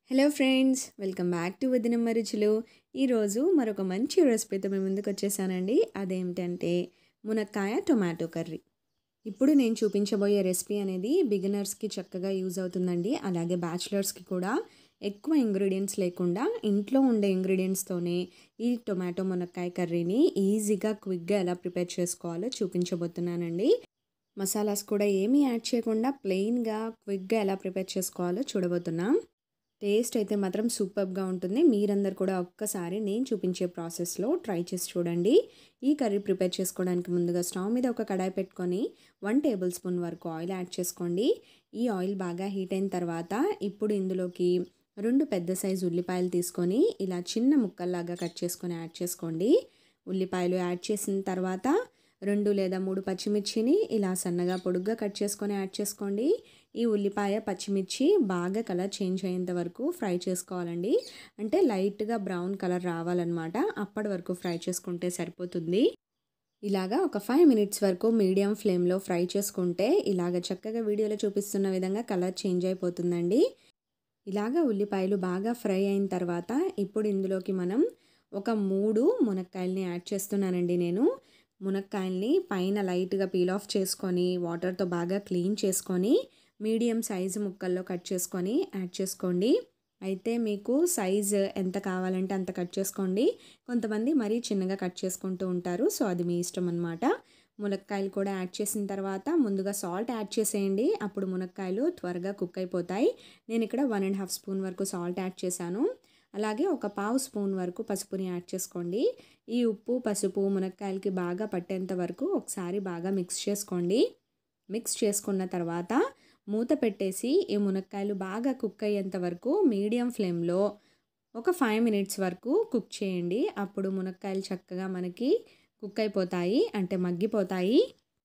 hello friends welcome back to Vadinamma Ruchulu ఈరోజు మరొక మంచి రెసిపీతో మేము ముందుకు వచ్చేసానండి అదేమిటంటే మునక్కాయ టొమాటో కర్రీ ఇప్పుడు నేను చూపించబోయే రెసిపీ అనేది బిగినర్స్కి చక్కగా యూజ్ అవుతుందండి అలాగే బ్యాచిలర్స్కి కూడా ఎక్కువ ఇంగ్రీడియంట్స్ లేకుండా ఇంట్లో ఉండే ఇంగ్రీడియంట్స్తోనే ఈ టొమాటో మునక్కాయ కర్రీని ఈజీగా క్విక్గా ఎలా ప్రిపేర్ చేసుకోవాలో చూపించబోతున్నానండి మసాలాస్ కూడా ఏమీ యాడ్ చేయకుండా ప్లెయిన్గా క్విక్గా ఎలా ప్రిపేర్ చేసుకోవాలో చూడబోతున్నాం టేస్ట్ అయితే మాత్రం సూపర్గా ఉంటుంది మీరందరు కూడా ఒక్కసారి నేను చూపించే ప్రాసెస్లో ట్రై చేసి చూడండి ఈ కర్రీ ప్రిపేర్ చేసుకోవడానికి ముందుగా స్టవ్ మీద ఒక కడాయి పెట్టుకొని వన్ టేబుల్ స్పూన్ వరకు ఆయిల్ యాడ్ చేసుకోండి ఈ ఆయిల్ బాగా హీట్ అయిన తర్వాత ఇప్పుడు ఇందులోకి రెండు పెద్ద సైజు ఉల్లిపాయలు తీసుకొని ఇలా చిన్న ముక్కల్లాగా కట్ చేసుకొని యాడ్ చేసుకోండి ఉల్లిపాయలు యాడ్ చేసిన తర్వాత రెండు లేదా మూడు పచ్చిమిర్చిని ఇలా సన్నగా పొడుగ్గా కట్ చేసుకొని యాడ్ చేసుకోండి ఈ ఉల్లిపాయ పచ్చిమిర్చి బాగా కలర్ చేంజ్ అయ్యేంత వరకు ఫ్రై చేసుకోవాలండి అంటే లైట్గా బ్రౌన్ కలర్ రావాలన్నమాట అప్పటి వరకు ఫ్రై చేసుకుంటే సరిపోతుంది ఇలాగా ఒక ఫైవ్ మినిట్స్ వరకు మీడియం ఫ్లేమ్లో ఫ్రై చేసుకుంటే ఇలాగ చక్కగా వీడియోలో చూపిస్తున్న విధంగా కలర్ చేంజ్ అయిపోతుందండి ఇలాగ ఉల్లిపాయలు బాగా ఫ్రై అయిన తర్వాత ఇప్పుడు ఇందులోకి మనం ఒక మూడు మునక్కాయలని యాడ్ చేస్తున్నానండి నేను మునక్కాయల్ని పైన లైట్గా పీల్ ఆఫ్ చేసుకొని వాటర్తో బాగా క్లీన్ చేసుకొని మీడియం సైజు ముక్కల్లో కట్ చేసుకొని యాడ్ చేసుకోండి అయితే మీకు సైజు ఎంత కావాలంటే అంత కట్ చేసుకోండి కొంతమంది మరీ చిన్నగా కట్ చేసుకుంటూ ఉంటారు సో అది మీ ఇష్టం అనమాట మునక్కాయలు కూడా యాడ్ చేసిన తర్వాత ముందుగా సాల్ట్ యాడ్ చేసేయండి అప్పుడు మునక్కాయలు త్వరగా కుక్ అయిపోతాయి నేను ఇక్కడ వన్ అండ్ హాఫ్ స్పూన్ వరకు సాల్ట్ యాడ్ చేశాను అలాగే ఒక పావు స్పూన్ వరకు పసుపుని యాడ్ చేసుకోండి ఈ ఉప్పు పసుపు మునక్కాయలకి బాగా పట్టేంత వరకు ఒకసారి బాగా మిక్స్ చేసుకోండి మిక్స్ చేసుకున్న తర్వాత మూత పెట్టేసి ఈ మునక్కాయలు బాగా కుక్ అయ్యేంత వరకు మీడియం ఫ్లేమ్లో ఒక ఫైవ్ మినిట్స్ వరకు కుక్ చేయండి అప్పుడు మునక్కాయలు చక్కగా మనకి కుక్ అయిపోతాయి అంటే మగ్గిపోతాయి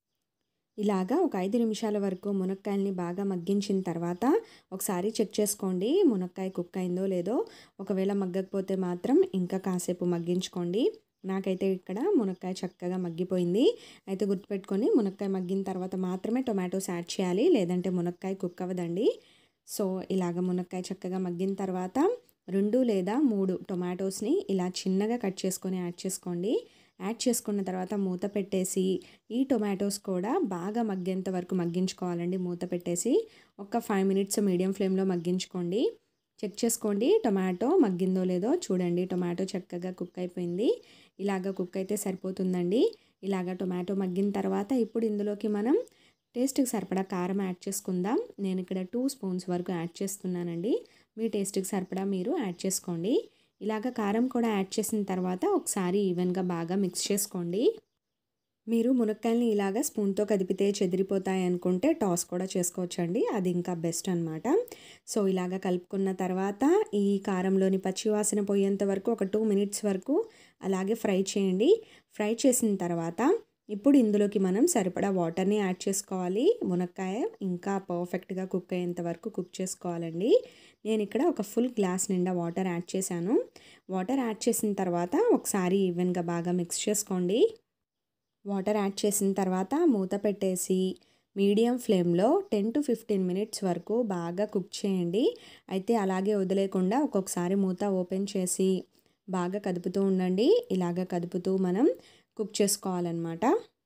ఇలాగా ఒక ఐదు నిమిషాల వరకు మునక్కాయల్ని బాగా మగ్గించిన తర్వాత ఒకసారి చెక్ చేసుకోండి మునక్కాయ కుక్ అయిందో లేదో ఒకవేళ మగ్గకపోతే మాత్రం ఇంకా కాసేపు మగ్గించుకోండి నాకైతే ఇక్కడ మునక్కాయ చక్కగా మగ్గిపోయింది అయితే గుర్తుపెట్టుకొని మునక్కాయ మగ్గిన తర్వాత మాత్రమే టొమాటోస్ యాడ్ చేయాలి లేదంటే మునక్కాయ కుక్ అవ్వదండి సో ఇలాగ మునక్కాయ చక్కగా మగ్గిన తర్వాత రెండు లేదా మూడు టొమాటోస్ని ఇలా చిన్నగా కట్ చేసుకొని యాడ్ చేసుకోండి యాడ్ చేసుకున్న తర్వాత మూత పెట్టేసి ఈ టొమాటోస్ కూడా బాగా మగ్గేంత వరకు మగ్గించుకోవాలండి మూత పెట్టేసి ఒక ఫైవ్ మినిట్స్ మీడియం ఫ్లేమ్లో మగ్గించుకోండి చెక్ చేసుకోండి టొమాటో మగ్గిందో లేదో చూడండి టొమాటో చక్కగా కుక్ అయిపోయింది ఇలాగ కుక్ అయితే సరిపోతుందండి ఇలాగ టొమాటో మగ్గిన తర్వాత ఇప్పుడు ఇందులోకి మనం టేస్ట్కి సరిపడా కారం యాడ్ చేసుకుందాం నేను ఇక్కడ టూ స్పూన్స్ వరకు యాడ్ చేస్తున్నానండి మీ టేస్ట్కి సరిపడా మీరు యాడ్ చేసుకోండి ఇలాగ కారం కూడా యాడ్ చేసిన తర్వాత ఒకసారి ఈవెన్గా బాగా మిక్స్ చేసుకోండి మీరు మునక్కాయలని ఇలాగ స్పూన్తో కదిపితే చెదిరిపోతాయి అనుకుంటే టాస్ కూడా చేసుకోవచ్చండి అది ఇంకా బెస్ట్ అనమాట సో ఇలాగ కలుపుకున్న తర్వాత ఈ కారంలోని పచ్చివాసన పోయేంత వరకు ఒక టూ మినిట్స్ వరకు అలాగే ఫ్రై చేయండి ఫ్రై చేసిన తర్వాత ఇప్పుడు ఇందులోకి మనం సరిపడా వాటర్ని యాడ్ చేసుకోవాలి మునక్కాయ ఇంకా పర్ఫెక్ట్గా కుక్ అయ్యేంత వరకు కుక్ చేసుకోవాలండి నేను ఇక్కడ ఒక ఫుల్ గ్లాస్ నిండా వాటర్ యాడ్ చేశాను వాటర్ యాడ్ చేసిన తర్వాత ఒకసారి ఈవెన్గా బాగా మిక్స్ చేసుకోండి వాటర్ యాడ్ చేసిన తర్వాత మూత పెట్టేసి మీడియం ఫ్లేమ్లో టెన్ టు ఫిఫ్టీన్ మినిట్స్ వరకు బాగా కుక్ చేయండి అయితే అలాగే వదిలేకుండా ఒక్కొక్కసారి మూత ఓపెన్ చేసి బాగా కదుపుతూ ఉండండి ఇలాగ కదుపుతూ మనం కుక్ చేసుకోవాలన్నమాట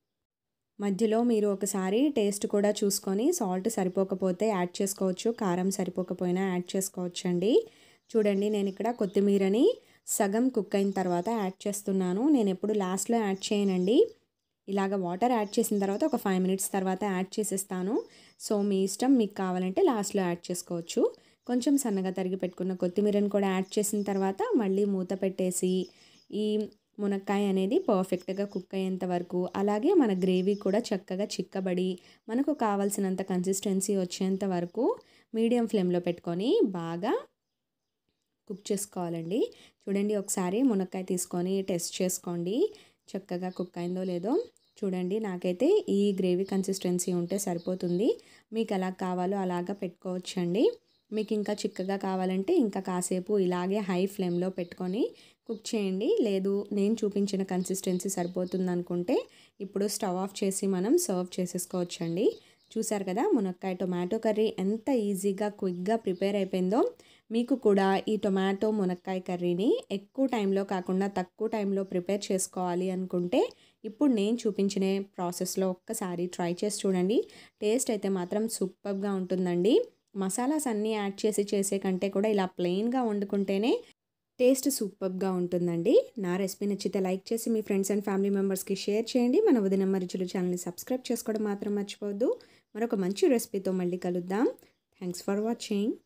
మధ్యలో మీరు ఒకసారి టేస్ట్ కూడా చూసుకొని సాల్ట్ సరిపోకపోతే యాడ్ చేసుకోవచ్చు కారం సరిపోకపోయినా యాడ్ చేసుకోవచ్చు అండి చూడండి నేను ఇక్కడ కొత్తిమీరని సగం కుక్ అయిన తర్వాత యాడ్ చేస్తున్నాను నేను ఎప్పుడు లాస్ట్లో యాడ్ చేయనండి ఇలాగ వాటర్ యాడ్ చేసిన తర్వాత ఒక ఫైవ్ మినిట్స్ తర్వాత యాడ్ చేసేస్తాను సో మీ ఇష్టం మీకు కావాలంటే లాస్ట్లో యాడ్ చేసుకోవచ్చు కొంచెం సన్నగా తరిగి పెట్టుకున్న కొత్తిమీరని కూడా యాడ్ చేసిన తర్వాత మళ్ళీ మూత పెట్టేసి ఈ మునక్కాయ అనేది పర్ఫెక్ట్గా కుక్ అయ్యేంత వరకు అలాగే మన గ్రేవీ కూడా చక్కగా చిక్కబడి మనకు కావాల్సినంత కన్సిస్టెన్సీ వచ్చేంత వరకు మీడియం ఫ్లేమ్లో పెట్టుకొని బాగా కుక్ చేసుకోవాలండి చూడండి ఒకసారి మునక్కాయ తీసుకొని టెస్ట్ చేసుకోండి చక్కగా కుక్ అయిందో లేదో చూడండి నాకైతే ఈ గ్రేవీ కన్సిస్టెన్సీ ఉంటే సరిపోతుంది మీకు ఎలా కావాలో అలాగా పెట్టుకోవచ్చండి మీకు ఇంకా చిక్కగా కావాలంటే ఇంకా కాసేపు ఇలాగే హై ఫ్లేమ్లో పెట్టుకొని కుక్ చేయండి లేదు నేను చూపించిన కన్సిస్టెన్సీ సరిపోతుంది అనుకుంటే ఇప్పుడు స్టవ్ ఆఫ్ చేసి మనం సర్వ్ చేసేసుకోవచ్చండి చూసారు కదా మునక్కాయ టొమాటో కర్రీ ఎంత ఈజీగా క్విక్గా ప్రిపేర్ అయిపోయిందో మీకు కూడా ఈ టొమాటో మునక్కాయ కర్రీని ఎక్కువ టైంలో కాకుండా తక్కువ టైంలో ప్రిపేర్ చేసుకోవాలి అనుకుంటే ఇప్పుడు నేను చూపించిన ప్రాసెస్లో ఒక్కసారి ట్రై చేసి చూడండి టేస్ట్ అయితే మాత్రం సూపర్గా ఉంటుందండి మసాలాస్ అన్నీ యాడ్ చేసి చేసే కంటే కూడా ఇలా ప్లెయిన్గా వండుకుంటేనే టేస్ట్ సూపర్గా ఉంటుందండి నా రెసిపీ నచ్చితే లైక్ చేసి మీ ఫ్రెండ్స్ అండ్ ఫ్యామిలీ మెంబర్స్కి షేర్ చేయండి మన వదిన మరుచులు ఛానల్ని సబ్స్క్రైబ్ చేసుకోవడం మాత్రం మర్చిపోవద్దు మరొక మంచి రెసిపీతో మళ్ళీ కలుద్దాం థ్యాంక్స్ ఫర్ వాచింగ్